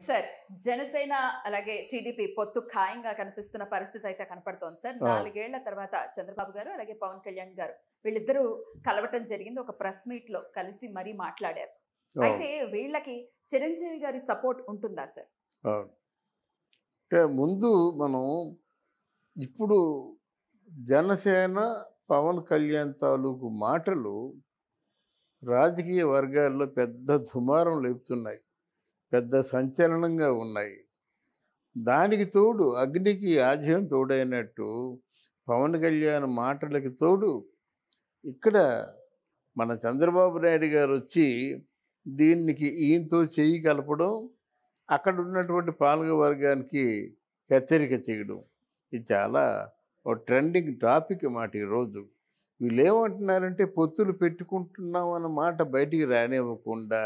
Sir Janasena అలాగే TDP పొత్తు ఖాయంగా కనిపిస్తున్న పరిస్థితి అయితే కనపడుతోంది సార్ ఆ. నాలుగేళ్ల తర్వాత చంద్రబాబు గారు అలాగే పవన్ కళ్యాణ్ గారు వీళ్ళిద్దరూ కలవటం జరిగింది ఒక ప్రెస్ మీట్ లో కలిసి మరీ మాట్లాడారు అయితే వీళ్ళకి చిరంజీవి గారి సపోర్ట్ ఉంటుందా సార్ అవును. అంటే ముందు మనం ఇప్పుడు జనసేన పవన్ కళ్యాణ్ తాలూకు మాటలు రాజకీయ వర్గాల్లో పెద్ద దుమారం లేపుతున్నాయి పెద్ద సంచలనంగా ఉన్నాయి దానికి తోడు అగ్నికి ఆజ్యం తోడైనట్టు పవన్ కళ్యాణ్ మాటలకి తోడు ఇక్కడ మన చంద్రబాబు నాయుడు గారు వచ్చి దీనికి ఈయనతో చెయ్యి కలపడం అక్కడ ఉన్నటువంటి పాలక వర్గానికి హెచ్చరిక చేయడం ఇది చాలా ఒక ట్రెండింగ్ టాపిక్ మాట ఈరోజు వీళ్ళు ఏమంటున్నారంటే పొత్తులు పెట్టుకుంటున్నాం అన్న మాట బయటికి రానివ్వకుండా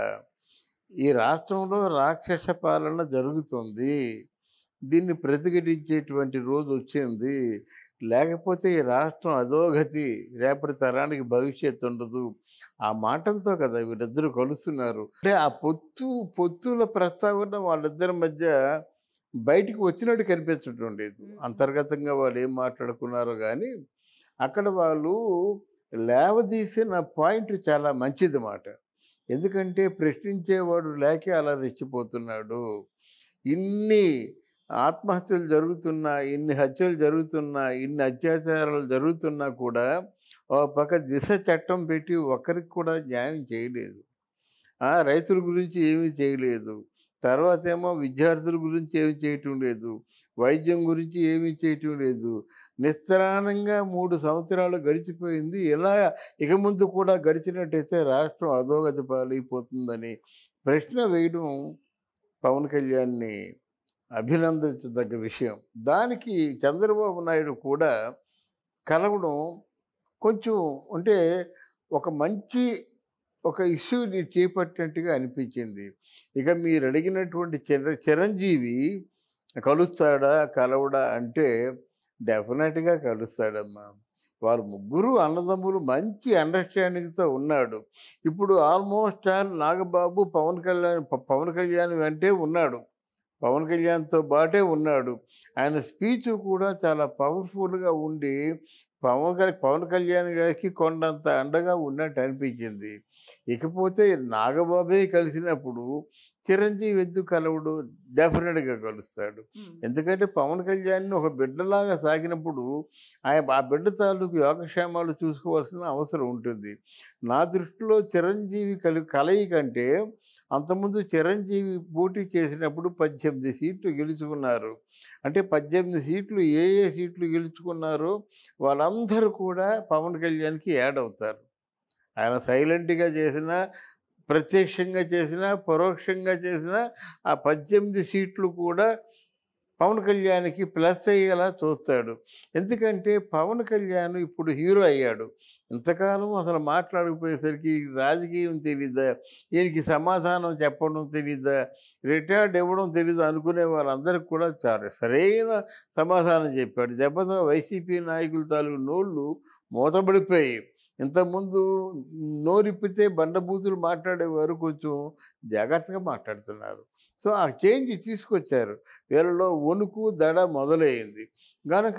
ఈ రాష్ట్రంలో రాక్షస పాలన జరుగుతుంది దీన్ని ప్రతిఘటించేటువంటి రోజు వచ్చింది లేకపోతే ఈ రాష్ట్రం అధోగతి రేపటి తరానికి భవిష్యత్తు ఉండదు ఆ మాటలతో కదా వీళ్ళిద్దరూ కలుస్తున్నారు అంటే ఆ పొత్తు పొత్తుల ప్రస్తావన వాళ్ళిద్దరి మధ్య బయటికి వచ్చినట్టు కనిపించడం లేదు అంతర్గతంగా వాళ్ళు ఏం మాట్లాడుకున్నారో కానీ అక్కడ వాళ్ళు లేవదీసిన పాయింట్ చాలా మంచిది మాట ఎందుకంటే ప్రశ్నించేవాడు లేకే అలా రెచ్చిపోతున్నాడు ఇన్ని ఆత్మహత్యలు జరుగుతున్నా ఇన్ని హత్యలు జరుగుతున్నా ఇన్ని అత్యాచారాలు జరుగుతున్నా కూడా ఒక పక్క దిశ చట్టం పెట్టి ఒక్కరికి కూడా న్యాయం చేయలేదు ఆ, రైతుల గురించి ఏమీ చేయలేదు తర్వాత ఏమో విద్యార్థుల గురించి ఏమీ చేయటం లేదు వైద్యం గురించి ఏమీ చేయటం లేదు నిస్త్రాణంగా మూడు సంవత్సరాలు గడిచిపోయింది ఇలా ఇక ముందు కూడా గడిచినట్టయితే రాష్ట్రం అధోగతి పాలైపోతుందని ప్రశ్న వేయడం పవన్ కళ్యాణ్ని అభినందించదగ్గ విషయం దానికి చంద్రబాబు నాయుడు కూడా కలవడం కొంచెం అంటే ఒక మంచి ఒక ఇష్యూని చేపట్టినట్టుగా అనిపించింది ఇక మీరు అడిగినటువంటి చిర చిరంజీవి కలుస్తాడా కలవడా అంటే డెఫినెట్గా కలుస్తాడమ్మా వారు ముగ్గురు అన్నదమ్ములు మంచి అండర్స్టాండింగ్తో ఉన్నాడు ఇప్పుడు ఆల్మోస్ట్ ఆల్ నాగబాబు పవన్ కళ్యాణ్ ప- పవన్ కళ్యాణ్ వెంటే ఉన్నాడు పవన్ కళ్యాణ్తో బాటే ఉన్నాడు ఆయన స్పీచ్ కూడా చాలా పవర్ఫుల్గా ఉండి పవన్ గారి పవన్ కళ్యాణ్ గారికి కొండంత అండగా ఉన్నట్టు అనిపించింది ఇకపోతే నాగబాబే కలిసినప్పుడు చిరంజీవి ఎందుకు కలవడు డెఫినెట్గా కలుస్తాడు ఎందుకంటే పవన్ కళ్యాణ్ ఒక బిడ్డలాగా సాగినప్పుడు ఆయన ఆ బిడ్డ తాలూకు యోగక్షేమాలు చూసుకోవాల్సిన అవసరం ఉంటుంది నా దృష్టిలో చిరంజీవి కలి కలయి కంటే అంతకుముందు చిరంజీవి పోటీ చేసినప్పుడు పద్దెనిమిది సీట్లు గెలుచుకున్నారు అంటే పద్దెనిమిది సీట్లు ఏ ఏ సీట్లు గెలుచుకున్నారో వాళ్ళందరూ కూడా పవన్ కళ్యాణ్కి యాడ్ అవుతారు ఆయన సైలెంట్గా చేసిన ప్రత్యక్షంగా చేసిన పరోక్షంగా చేసిన ఆ పద్దెనిమిది సీట్లు కూడా పవన్ కళ్యాణ్కి ప్లస్ అయ్యేలా చూస్తాడు ఎందుకంటే పవన్ కళ్యాణ్ ఇప్పుడు హీరో అయ్యాడు ఇంతకాలం అసలు మాట్లాడకపోయేసరికి రాజకీయం తెలీదా ఈయనకి సమాధానం చెప్పడం తెలీదా రిటైర్డ్ ఇవ్వడం తెలీదు అనుకునే వాళ్ళందరికీ కూడా చాలా సరైన సమాధానం చెప్పాడు దెబ్బతో వైసీపీ నాయకుల తాలూకు నోళ్ళు మూతబడిపోయాయి ఇంతకుముందు నోరిప్పితే బండబూతులు మాట్లాడేవారు కొంచెం జాగ్రత్తగా మాట్లాడుతున్నారు సో ఆ చేంజ్ తీసుకొచ్చారు వీళ్ళలో వణుకు దడ మొదలైంది గనక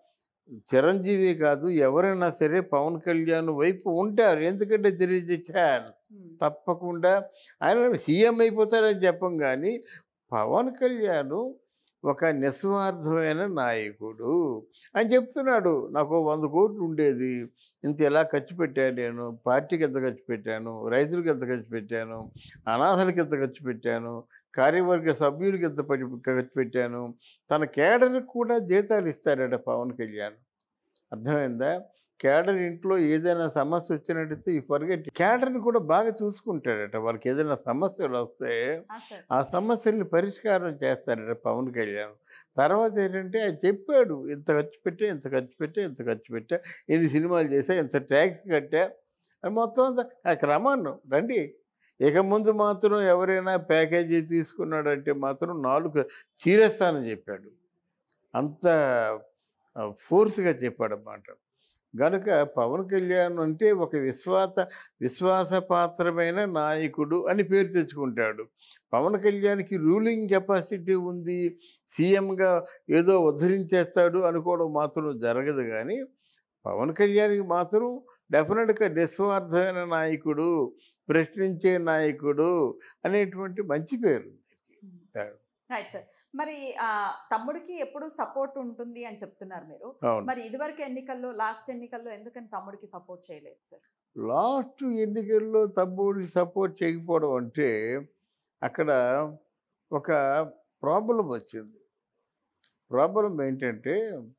చిరంజీవి కాదు ఎవరైనా సరే పవన్ కళ్యాణ్ వైపు ఉంటారు ఎందుకంటే తెలియజేశాను తప్పకుండా ఆయన సీఎం అయిపోతారని చెప్పం కానీ పవన్ కళ్యాణ్ ఒక నిస్వార్థమైన నాయకుడు అని చెప్తున్నాడు నాకు ఓ వంద కోట్లు ఉండేది ఇంత ఎలా ఖర్చు పెట్టాను నేను పార్టీకి ఎంత ఖర్చు పెట్టాను రైతులకు ఎంత ఖర్చు పెట్టాను అనాథలకి ఎంత ఖర్చు పెట్టాను కార్యవర్గ సభ్యులకి ఎంత పడి- ఖర్చు పెట్టాను తన కేడర్కి కూడా జీతాలు ఇస్తాడట పవన్ కళ్యాణ్ అర్థమైందా కేడర్ ఇంట్లో ఏదైనా సమస్య వచ్చినట్టయితే ఈ ఫర్గెట్ కేడర్ని కూడా బాగా చూసుకుంటాడట వాళ్ళకి ఏదైనా సమస్యలు వస్తే సార్ ఆ సమస్యల్ని పరిష్కారం చేస్తాడట పవన్ కళ్యాణ్ తర్వాత ఏంటంటే ఆయన చెప్పాడు ఇంత ఖర్చు పెట్టా ఇంత ఖర్చు పెట్టా ఇంత ఖర్చు పెట్టా ఎన్ని సినిమాలు చేశా ఇంత ట్యాక్స్ కట్టా అని మొత్తం అంతా ఆ క్రమాన్ని రండి ఇక ముందు మాత్రం ఎవరైనా ప్యాకేజీ తీసుకున్నాడంటే మాత్రం నాలుగు చీరేస్తానని చెప్పాడు అంత ఫోర్స్గా చెప్పాడు అన్నమాట గనుక పవన్ కళ్యాణ్ అంటే ఒక విశ్వాస విశ్వాసపాత్రమైన నాయకుడు అని పేరు తెచ్చుకుంటాడు పవన్ కళ్యాణ్కి రూలింగ్ కెపాసిటీ ఉంది సీఎంగా ఏదో ఉద్ధరించేస్తాడు అనుకోవడం మాత్రం జరగదు కానీ పవన్ కళ్యాణ్కి మాత్రం డెఫినెట్గా నిస్వార్థమైన నాయకుడు ప్రశ్నించే నాయకుడు అనేటువంటి మంచి పేరు ఉంది. రైట్ సార్ మరి ఆ తమ్ముడికి ఎప్పుడు సపోర్ట్ ఉంటుంది అని చెప్తున్నారు మీరు అవును మరి ఇదివరకు ఎన్నికల్లో లాస్ట్ ఎన్నికల్లో ఎందుకని తమ్ముడికి సపోర్ట్ చేయలేదు సార్ లాస్ట్ ఎన్నికల్లో తమ్ముడికి సపోర్ట్ చేయకపోవడం అంటే అక్కడ ఒక ప్రాబ్లం వచ్చింది ప్రాబ్లం ఏంటంటే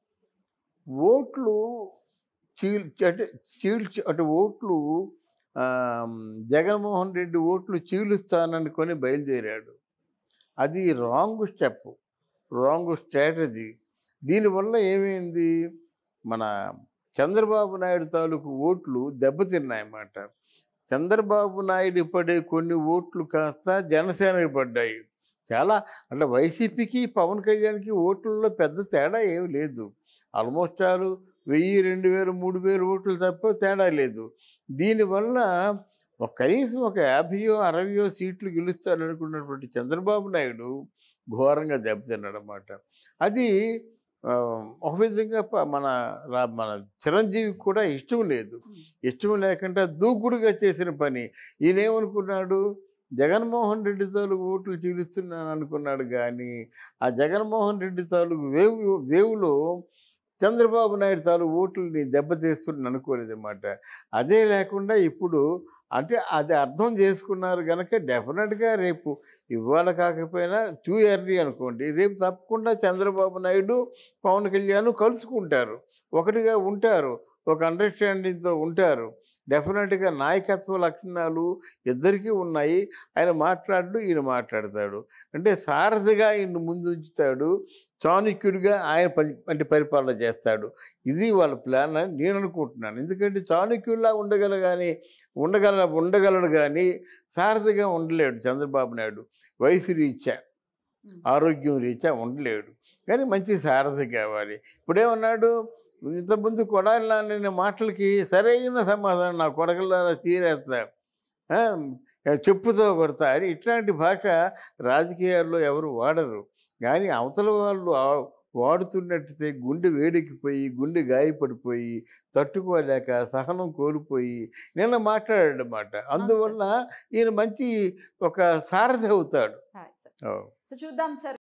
ఓట్లు చీల్ అంటే చీల్చి అంటే ఓట్లు ఆ, జగన్మోహన్ రెడ్డి ఓట్లు చీలుస్తాననుకొని బయలుదేరాడు అది రాంగ్ స్టెప్ రాంగ్ స్ట్రాటజీ దీనివల్ల ఏమైంది మన చంద్రబాబు నాయుడు తాలూకు ఓట్లు దెబ్బతిన్నాయన్నమాట చంద్రబాబు నాయుడు పడే కొన్ని ఓట్లు కాస్త జనసేనకి పడ్డాయి చాలా అంటే వైసీపీకి పవన్ కళ్యాణ్కి ఓట్లలో పెద్ద తేడా ఏం లేదు ఆల్మోస్ట్ ఆల్ వెయ్యి రెండు వేలు మూడు వేలు ఓట్లు తప్ప తేడా లేదు దీనివల్ల ఒక కనీసం ఒక యాభైయో అరవయో సీట్లు గెలుస్తాడనుకున్నటువంటి చంద్రబాబు నాయుడు ఘోరంగా దెబ్బతిన్నాడు అన్నమాట అది ఆ, ఒక విధంగా ప- మన రా- మన చిరంజీవికి కూడా ఇష్టం లేదు ఇష్టం లేకుండా దూకుడుగా చేసిన పని ఈయన ఏమనుకున్నాడు జగన్మోహన్ రెడ్డి తాలూకు ఓట్లు చీలుస్తున్నాను అనుకున్నాడు కానీ ఆ జగన్మోహన్ రెడ్డి తాలూకు వేవు వేవులో చంద్రబాబు నాయుడు తాలూకు ఓట్లని దెబ్బతీస్తున్నాను అనుకోలేదన్నమాట అదే లేకుండా ఇప్పుడు అంటే అది అర్థం చేసుకున్నారు కనుక డెఫినెట్గా రేపు ఇవాళ కాకపోయినా టూ ఎర్లీ అనుకోండి రేపు తప్పకుండా చంద్రబాబు నాయుడు పవన్ కళ్యాణ్ కలుసుకుంటారు ఒకటిగా ఉంటారు ఒక అండర్స్టాండింగ్తో ఉంటారు డెఫినెట్గా నాయకత్వ లక్షణాలు ఇద్దరికీ ఉన్నాయి ఆయన మాట్లాడు ఈయన మాట్లాడతాడు అంటే సారథిగా ఈయన ముందు ఉంచుతాడు చాణక్యుడిగా ఆయన పని అంటే పరిపాలన చేస్తాడు ఇది వాళ్ళ ప్లాన్ అని నేను అనుకుంటున్నాను ఎందుకంటే చాణక్యుల్లా ఉండగల కానీ ఉండగల ఉండగలడు కానీ సారథిగా ఉండలేడు చంద్రబాబు నాయుడు వయసు రీత్యా ఆరోగ్యం రీత్యా ఉండలేడు కానీ మంచి సారథి కావాలి ఇప్పుడేమన్నాడు ఇంతకుముందు కొడాలి నేను మాటలకి సరైన సమాధానం నా కొడకల్లారా తీరేస్తా ఆ, చెప్పుతో కొడతా అని ఇట్లాంటి భాష రాజకీయాల్లో ఎవరు వాడరు కానీ అవతల వాళ్ళు ఆ- వాడుతున్నట్టయితే గుండె వేడెక్కిపోయి గుండె గాయపడిపోయి తట్టుకోలేక సహనం కోల్పోయి నిన్న మాట్లాడాడు అన్నమాట అందువల్ల ఈయన మంచి ఒక సారథి అవుతాడు రైట్ సార్ ఓ. సో చూద్దాం సార్